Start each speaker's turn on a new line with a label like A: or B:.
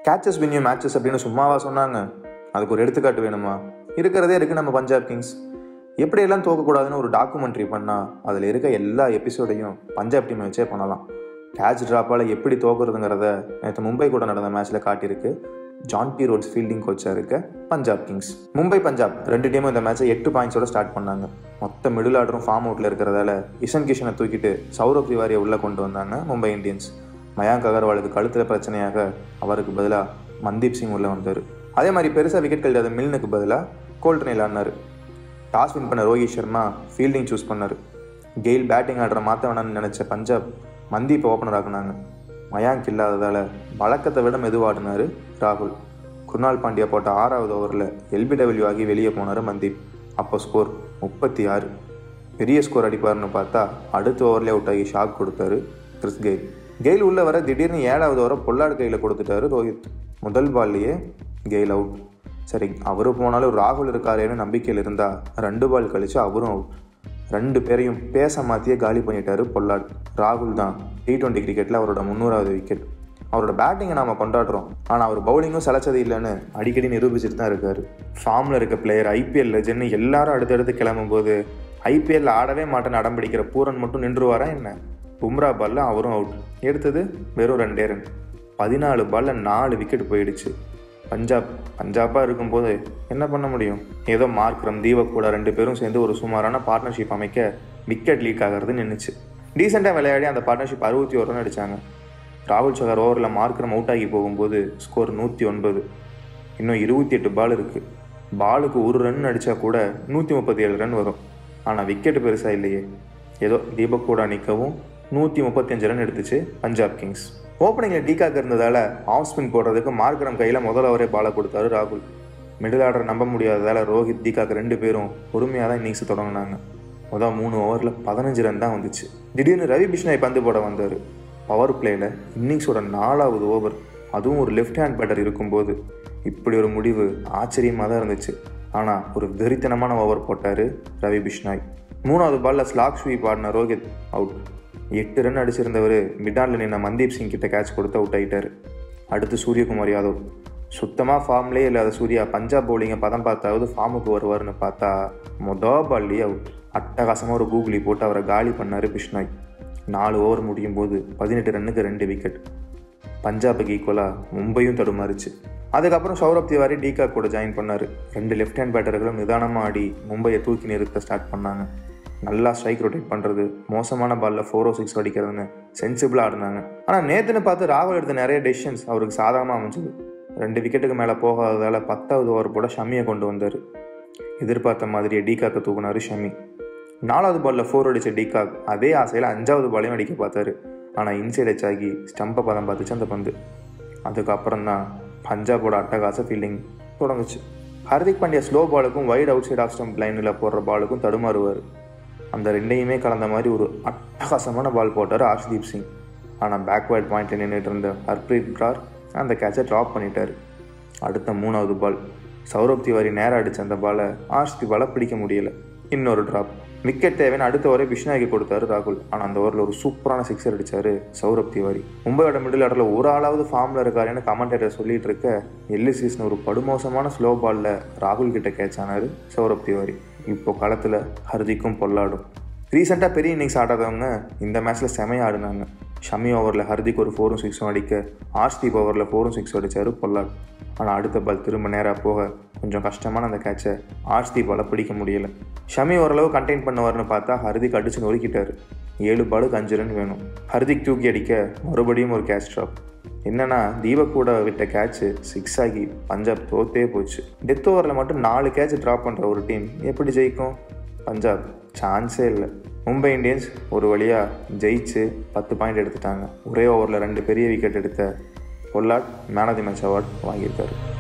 A: catches வின்யூ matches அப்படின்னு சும்மாவா சொன்னாங்க அதுக்கு ஒரு எடுத்துக்காட்டு வேணுமா இருக்கிறதே இருக்குது நம்ம பஞ்சாப் கிங்ஸ் எப்படியெல்லாம் தோக்கக்கூடாதுன்னு ஒரு டாக்குமெண்ட்ரி பண்ணால் அதில் இருக்க எல்லா எபிசோடையும் பஞ்சாப் டீமை வச்சே பண்ணலாம் கேட்ச் ட்ராப்பால் எப்படி தோக்குறதுங்கிறத நேற்று மும்பை கூட நடந்த மேட்ச்சில் காட்டியிருக்கு ஜான் பி ரோட்ஸ் ஃபீல்டிங் கோச்சாக இருக்க பஞ்சாப் கிங்ஸ் மும்பை பஞ்சாப் ரெண்டு டீமும் இந்த மேட்ச்சை எட்டு பாயிண்ட்ஸோட ஸ்டார்ட் பண்ணாங்க மொத்த மிடில் ஆர்டரும் ஃபார்ம் அவுட்டில் இருக்கிறதால இஷன் கிஷனை தூக்கிட்டு சௌரவ் திவாரியை உள்ளே கொண்டு வந்தாங்க மும்பை இந்தியன்ஸ் மயாங்க் அகர்வாலுக்கு கழுத்தில் பிரச்சனையாக அவருக்கு பதிலாக மன்தீப் சிங் உள்ளே வந்தார் அதே மாதிரி பெருசாக விக்கெட் கழியாத மில்னுக்கு பதிலாக கோல்டனில் ஆடினார் டாஸ் வின் பண்ண ரோஹித் சர்மா ஃபீல்டிங் சூஸ் பண்ணார் கெயில் பேட்டிங் ஆடுற மாற்ற வேணாம்னு நினச்ச பஞ்சாப் மந்தீப் ஓப்பனர் ஆக்குனாங்க மயாங்க் இல்லாததால் வழக்கத்தை விட மெதுவாடினார் ராகுல் குர்னால் பாண்டியா போட்ட ஆறாவது ஓவரில் எல்பிடபிள்யூ ஆகி வெளியே போனார் மந்தீப் அப்போ ஸ்கோர் முப்பத்தி ஆறு பெரிய ஸ்கோர் அடிப்பார்னு பார்த்தா அடுத்த ஓவர்லேயே அவுட் ஆகி ஷாக் கொடுத்தாரு கிறிஸ் கெயில் கெயில் உள்ள வர திடீர்னு ஏழாவது ஓவரை பொல்லாடு கையில் கொடுத்துட்டாரு ரோஹித் முதல் பால்லையே கெயில் அவுட் சரி அவரு போனாலும் ராகுல் இருக்காரேன்னு நம்பிக்கையில் இருந்தால் ரெண்டு பால் கழிச்சு அவரும் அவுட் ரெண்டு பேரையும் பேச மாற்றியே காலி பண்ணிட்டாரு பொல்லாட் ராகுல் தான் டி டுவெண்ட்டி கிரிக்கெட்டில் அவரோட முந்நூறாவது விக்கெட் அவரோட பேட்டிங்கை நாம் கொண்டாடுறோம் ஆனால் அவர் பவுலிங்கும் சலைச்சது இல்லைன்னு அடிக்கடி நிரூபிச்சுட்டு தான் இருக்காரு ஃபார்மில் இருக்க பிளேயர் ஐபிஎல் லெஜன்னு எல்லாரும் அடுத்தடுத்து கிளம்பும்போது ஐபிஎல் ஆடவே மாட்டேன்னு அடம் பிடிக்கிற பூரன் மட்டும் நின்றுவாரா என்ன பும்ரா பால்ல அவரும் அவுட் எடுத்தது வெறும் ரெண்டே ரன் பதினாலு பால்ல நாலு விக்கெட் போயிடுச்சு பஞ்சாப் பஞ்சாப்பாக இருக்கும்போது என்ன பண்ண முடியும் ஏதோ மார்க்ரம் தீபக் கூட ரெண்டு பேரும் சேர்ந்து ஒரு சுமாரான பார்ட்னர்ஷிப் அமைக்க விக்கெட் லீக் ஆகிறது நின்றுச்சு டீசெண்டாக விளையாடி அந்த பார்ட்னர்ஷிப் அறுபத்தி ஒரு ரன் அடித்தாங்க ராகுல் சகர் ஓவரில் மார்க்ரம் அவுட் ஆகி போகும்போது ஸ்கோர் நூற்றி ஒன்பது இன்னும் இருபத்தி எட்டு பால் இருக்குது பாலுக்கு ஒரு ரன் அடித்தா கூட நூற்றி முப்பத்தி ஏழு ரன் வரும் ஆனால் விக்கெட் பெருசாக இல்லையே ஏதோ தீபக் கூட நிற்கவும் நூற்றி முப்பத்தஞ்சு ரன் எடுத்துச்சு பஞ்சாப் கிங்ஸ் ஓப்பனிங்கில் டீகாக் இருந்ததால் ஆஃப் ஸ்பின் போடுறதுக்கு மார்க்ரம் கையில் முதல் ஓவரே பாலை கொடுத்தாரு ராகுல் மிடில் ஆர்டர் நம்ப முடியாததால் ரோஹித் தீகாக் ரெண்டு பேரும் பொறுமையாக தான் இன்னிங்ஸ் தொடங்கினாங்க மொதல் மூணு ஓவரில் பதினஞ்சு ரன் தான் வந்துச்சு திடீர்னு ரவி பிஷ்னாய் பந்து போட வந்தார் பவர் பிளேயில் இன்னிங்ஸோட நாலாவது ஓவர் அதுவும் ஒரு லெஃப்ட் ஹேண்ட் பேட்டர் இருக்கும்போது இப்படி ஒரு முடிவு ஆச்சரியமாக தான் இருந்துச்சு ஆனால் ஒரு வெறித்தனமான ஓவர் போட்டார் ரவி பிஷ்னாய் மூணாவது பாலில் ஸ்லாக் ஸ்வீப் ஆடின ரோஹித் அவுட் எட்டு ரன் அடிச்சிருந்தவர் மிடானில் நின்ன மந்தீப் சிங் கிட்ட கேட்ச் கொடுத்து அவுட் ஆகிட்டார் அடுத்து சூரியகுமார் யாதவ் சுத்தமாக ஃபார்ம்லேயே இல்லாத சூர்யா பஞ்சாப் பவுலிங்கை பதம் பார்த்தாவது ஃபார்முக்கு வருவார்னு பார்த்தா மொதல் பால்லேயே அவுட் அட்டகாசமாக ஒரு கூகுளி போட்டு அவரை காலி பண்ணார் பிஷ்னாய் நாலு ஓவர் முடியும் போது பதினெட்டு ரன்னுக்கு ரெண்டு விக்கெட் பஞ்சாபுக்கு ஈக்குவலாக மும்பையும் தடுமாறுச்சு அதுக்கப்புறம் சௌரப் திவாரி டீகா கூட ஜாயின் பண்ணார் ரெண்டு லெஃப்ட் ஹேண்ட் பேட்டர்களும் நிதானமாக ஆடி மும்பையை தூக்கி நிறுத்த ஸ்டார்ட் பண்ணாங்க நல்லா ஸ்ட்ரைக் ரொட்டேட் பண்ணுறது மோசமான பாலில் ஃபோர் ஓ சிக்ஸ் அடிக்கிறதுன்னு சென்சிபிளாக ஆடினாங்க ஆனால் நேற்றுன்னு பார்த்து ராகுல் எடுத்த நிறைய டெசிஷன்ஸ் அவருக்கு சாதகமாக அமைஞ்சது ரெண்டு விக்கெட்டுக்கு மேலே போகாததால் பத்தாவது ஓவர் போட ஷமியை கொண்டு வந்தார் எதிர்பார்த்த மாதிரியே டீகாக்கை தூக்குனாரு ஷமி நாலாவது பாலில் ஃபோர் அடித்த டீகாக் அதே ஆசையில் அஞ்சாவது பாலையும் அடிக்க பார்த்தாரு ஆனால் இன்சைட் எச் ஆகி ஸ்டம்பை பதம் பார்த்துச்சு அந்த பந்து அதுக்கப்புறம் தான் பஞ்சாபோட அட்டகாச ஃபீல்டிங் தொடங்குச்சு ஹர்திக் பாண்டியா ஸ்லோ பாலுக்கும் wide outside off stump லைனில் போடுற பாலுக்கும் தடுமாறுவார் அந்த ரெண்டையுமே கலந்த மாதிரி ஒரு அட்டகாசமான பால் போட்டார் ஆர்ஷ்தீப் சிங் ஆனால் பேக்வேர்ட் பாயிண்ட்டில் நின்றுட்டு இருந்த ஹர்ப்ரீத் பிரார் அந்த கேட்சை ட்ராப் பண்ணிட்டார் அடுத்த மூணாவது பால் சௌரப் திவாரி நேராக அடித்த அந்த பாலை ஆர்ஷ்தீபாலை பிடிக்க முடியல இன்னொரு ட்ராப் விக்கெட் தேவைன்னு அடுத்த ஓவரே பிஷ்னாய்க்கு கொடுத்தாரு ராகுல் ஆனால் அந்த ஓவரில் ஒரு சூப்பரான சிக்ஸர் அடித்தார் சௌரப் திவாரி மும்பையோட மிடில் ஆர்டரில் ஒரு ஆளாவது ஃபார்மில் இருக்காருன்னு கமெண்டேட்டர் சொல்லிட்டு இருக்க எல்லிசீஸ்னு ஒரு படுமோசமான ஸ்லோ பாலில் ராகுல் கிட்ட கேட்ச் ஆனார் சௌரப் திவாரி இப்போ களத்தில் ஹர்திக்கும் பொல்லாடும் ரீசெண்டாக பெரிய இன்னிங்ஸ் ஆடாதவங்க இந்த மேட்ச்சில் செமையாக ஆடினாங்க ஷமி ஓவரில் ஹர்திக் ஒரு ஃபோரும் சிக்ஸும் அடிக்க ஆர்ஷ்தீப் ஓவரில் ஃபோரும் சிக்ஸ் அடித்தார் பொல்லாட் ஆனால் அடுத்த பால் திரும்ப நேராக போக கொஞ்சம் கஷ்டமான அந்த கேட்சை ஆர்ஷ்தீப்பால் பிடிக்க முடியல ஷமி ஓரளவு கண்டெயின் பண்ணுவார்னு பார்த்தா ஹர்திக் அடிச்சு நொறுக்கிட்டார் ஏழு பாலுக்கு அஞ்சு ரன் வேணும் ஹர்திக் தூக்கி அடிக்க மறுபடியும் ஒரு கேட்ச் ட்ராப் என்னன்னா தீபக் கூட விட்ட கேட்ச் சிக்ஸ் ஆகி பஞ்சாப் தோத்தே போச்சு டெத் ஓவரில் மட்டும் நாலு கேட்ச் ட்ராப் பண்ணுற ஒரு டீம் எப்படி ஜெயிக்கும் பஞ்சாப் சான்ஸே இல்லை மும்பை இந்தியன்ஸ் ஒரு வழியாக ஜெயிச்சு பத்து பாயிண்ட் எடுத்துட்டாங்க ஒரே ஓவரில் ரெண்டு பெரிய விக்கெட் எடுத்த Pollard man of the match award வாங்கியிருக்காரு